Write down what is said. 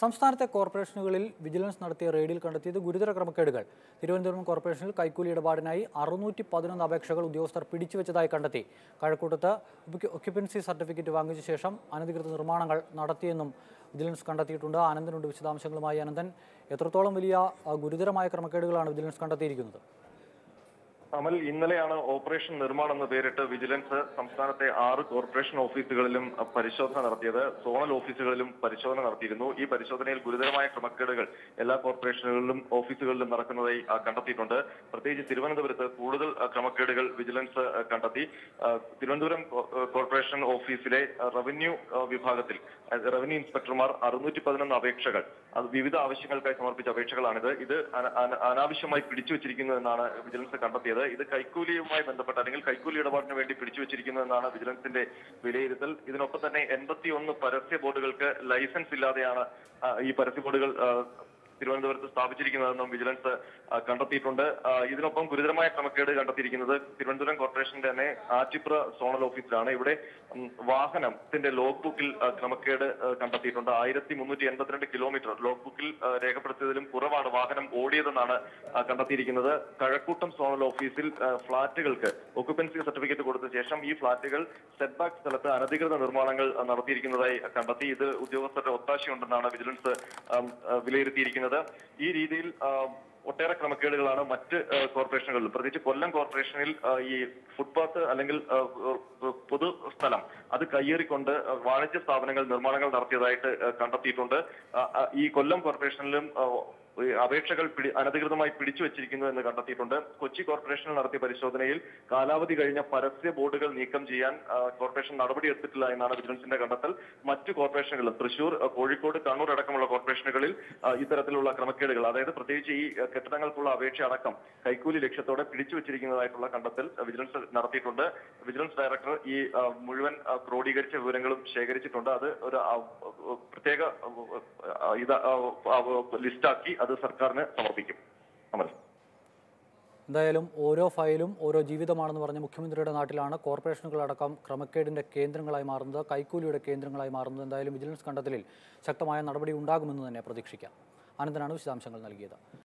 സംസ്ഥാനത്തെ കോർപ്പറേഷനുകളിൽ വിജിലൻസ് നടത്തിയ റെയ്ഡിൽ കണ്ടെത്തിയത് ഗുരുതര ക്രമക്കേടുകൾ തിരുവനന്തപുരം കോർപ്പറേഷനിൽ കൈക്കൂലി ഇടപാടിനായി അറുന്നൂറ്റി പതിനൊന്ന് അപേക്ഷകൾ ഉദ്യോഗസ്ഥർ പിടിച്ചുവെച്ചതായി കണ്ടെത്തി കഴക്കൂട്ടത്ത് ഒക്യുപ്പൻസി സർട്ടിഫിക്കറ്റ് വാങ്ങിച്ച ശേഷം അനധികൃത നിർമ്മാണങ്ങൾ നടത്തിയെന്നും വിജിലൻസ് കണ്ടെത്തിയിട്ടുണ്ട് ആനന്ദനുണ്ട് വിശദാംശങ്ങളുമായി അനന്തൻ എത്രത്തോളം വലിയ ആ, ഗുരുതരമായ ക്രമക്കേടുകളാണ് വിജിലൻസ് കണ്ടെത്തിയിരിക്കുന്നത് അമൽ ഇന്നലെയാണ് ഓപ്പറേഷൻ നിർമ്മാണം എന്ന പേരിട്ട് വിജിലൻസ് സംസ്ഥാനത്തെ ആറ് കോർപ്പറേഷൻ ഓഫീസുകളിലും അഹ്, പരിശോധന നടത്തിയത് സോണൽ ഓഫീസുകളിലും പരിശോധന നടത്തിയിരുന്നു ഈ പരിശോധനയിൽ ഗുരുതരമായ ക്രമക്കേടുകൾ എല്ലാ കോർപ്പറേഷനുകളിലും ഓഫീസുകളിലും നടക്കുന്നതായി അഹ്, കണ്ടെത്തിയിട്ടുണ്ട് പ്രത്യേകിച്ച് തിരുവനന്തപുരത്ത് കൂടുതൽ അഹ്, ക്രമക്കേടുകൾ വിജിലൻസ് അഹ്, കണ്ടെത്തി അഹ്, തിരുവനന്തപുരം കോ- അഹ്, കോർപ്പറേഷൻ ഓഫീസിലെ അഹ്, റവന്യൂ അഹ്, വിഭാഗത്തിൽ അഹ്, റവന്യൂ ഇൻസ്പെക്ടർമാർ അറുന്നൂറ്റി പതിനൊന്ന് അപേക്ഷകൾ അത് വിവിധ ആവശ്യങ്ങൾക്കായി സമർപ്പിച്ച അപേക്ഷകളാണിത് ഇത് അന- അന- അനാവശ്യമായി പിടിച്ചു വെച്ചിരിക്കുന്നു എന്നാണ് വിജിലൻസ് കണ്ടെത്തിയത് ഇത് കൈക്കൂലിയുമായി ബന്ധപ്പെട്ട അല്ലെങ്കിൽ കൈക്കൂലി ഇടപാടിന് വേണ്ടി പിടിച്ചു വെച്ചിരിക്കുന്നു എന്നാണ് വിജിലൻസിന്റെ വിലയിരുത്തൽ ഇതിനൊപ്പം തന്നെ എൺപത്തി ഒന്ന് പരസ്യ ബോർഡുകൾക്ക് ലൈസൻസ് ഇല്ലാതെയാണ് ആ, ഈ പരസ്യ ബോർഡുകൾ ആ, തിരുവനന്തപുരത്ത് സ്ഥാപിച്ചിരിക്കുന്നതെന്നും വിജിലൻസ് ആ, കണ്ടെത്തിയിട്ടുണ്ട് ആ, ഇതിനൊപ്പം ഗുരുതരമായ ക്രമക്കേട് കണ്ടെത്തിയിരിക്കുന്നത് തിരുവനന്തപുരം കോർപ്പറേഷന്റെ തന്നെ ആറ്റിപ്ര സോണൽ ഓഫീസിലാണ് ഇവിടെ ഉം, വാഹനത്തിന്റെ ലോഗ് ബുക്കിൽ ആ, ക്രമക്കേട് ആ, കണ്ടെത്തിയിട്ടുണ്ട് ആയിരത്തി മുന്നൂറ്റി എൺപത്തിരണ്ട് കിലോമീറ്റർ ലോഗ് ബുക്കിൽ ആ, രേഖപ്പെടുത്തിയതിലും കുറവാണ് വാഹനം ഓടിയതെന്നാണ് ആ, കണ്ടെത്തിയിരിക്കുന്നത് കഴക്കൂട്ടം സോണൽ ഓഫീസിൽ ആ, ഫ്ളാറ്റുകൾക്ക് ഒക്യുപ്പൻസി സർട്ടിഫിക്കറ്റ് കൊടുത്ത ശേഷം ഈ ഫ്ളാറ്റുകൾ സെറ്റ് ബാക്ക് സ്ഥലത്ത് അനധികൃത നിർമ്മാണങ്ങൾ ആ, നടത്തിയിരിക്കുന്നതായി കണ്ടെത്തി ഇത് ഉദ്യോഗസ്ഥരുടെ ഒത്താശയുണ്ടെന്നാണ് വിജിലൻസ് ആം, ആ, വിലയിരുത്തിയിരിക്കുന്നത് ഈ രീതിയിൽ ആ, ഒട്ടേറെ ക്രമക്കേടുകളാണ് മറ്റ് ആ, കോർപ്പറേഷനുകളിൽ പ്രത്യേകിച്ച് കൊല്ലം കോർപ്പറേഷനിൽ ആ, ഈ ഫുട്പാത്ത് അല്ലെങ്കിൽ ആ, ആ, പൊതു സ്ഥലം അത് കയ്യേറിക്കൊണ്ട് ആ, വാണിജ്യ സ്ഥാപനങ്ങൾ നിർമ്മാണങ്ങൾ നടത്തിയതായിട്ട് ആ, കണ്ടെത്തിയിട്ടുണ്ട് ആ, ആ, ഈ കൊല്ലം കോർപ്പറേഷനിലും ആ, ഈ അപേക്ഷകൾ പിടി അനധികൃതമായി പിടിച്ചു വെച്ചിരിക്കുന്നു എന്ന് കണ്ടെത്തിയിട്ടുണ്ട് കൊച്ചി കോർപ്പറേഷനിൽ നടത്തിയ പരിശോധനയിൽ കാലാവധി കഴിഞ്ഞ പരസ്യ ബോർഡുകൾ നീക്കം ചെയ്യാൻ ആ, കോർപ്പറേഷൻ നടപടിയെടുത്തിട്ടില്ല എന്നാണ് വിജിലൻസിന്റെ കണ്ടെത്തൽ മറ്റു കോർപ്പറേഷനുകളിൽ തൃശൂർ ആ, കോഴിക്കോട് കണ്ണൂർ അടക്കമുള്ള കോർപ്പറേഷനുകളിൽ ആ, ഇത്തരത്തിലുള്ള ക്രമക്കേടുകൾ അതായത് പ്രത്യേകിച്ച് ഈ ആ, കെട്ടിടങ്ങൾക്കുള്ള അപേക്ഷ അടക്കം കൈക്കൂലി ലക്ഷ്യത്തോടെ പിടിച്ചു വെച്ചിരിക്കുന്നതായിട്ടുള്ള കണ്ടെത്തൽ ആ, വിജിലൻസ് നടത്തിയിട്ടുണ്ട് വിജിലൻസ് ഡയറക്ടർ ഈ ആ, മുഴുവൻ ആ, ക്രോഡീകരിച്ച വിവരങ്ങളും ശേഖരിച്ചിട്ടുണ്ട് അത് ഒരു ആ, പ്രത്യേക ആ, ഇത് ആ, ആ, ലിസ്റ്റാക്കി അത് സർക്കാരിന് സമർപ്പിക്കും അമൽ എന്തായാലും ഓരോ ഫയലും ഓരോ ജീവിതമാണെന്ന് പറഞ്ഞ മുഖ്യമന്ത്രിയുടെ നാട്ടിലാണ് കോർപ്പറേഷനുകളടക്കം ക്രമക്കേടിന്റെ കേന്ദ്രങ്ങളായി മാറുന്നത് കൈക്കൂലിയുടെ കേന്ദ്രങ്ങളായി മാറുന്നത് എന്തായാലും വിജിലൻസ് കണ്ടെത്തലിൽ ശക്തമായ നടപടി ഉണ്ടാകുമെന്ന് തന്നെ പ്രതീക്ഷിക്കാം അനന്തനാണ് വിശദാംശങ്ങൾ നൽകിയത്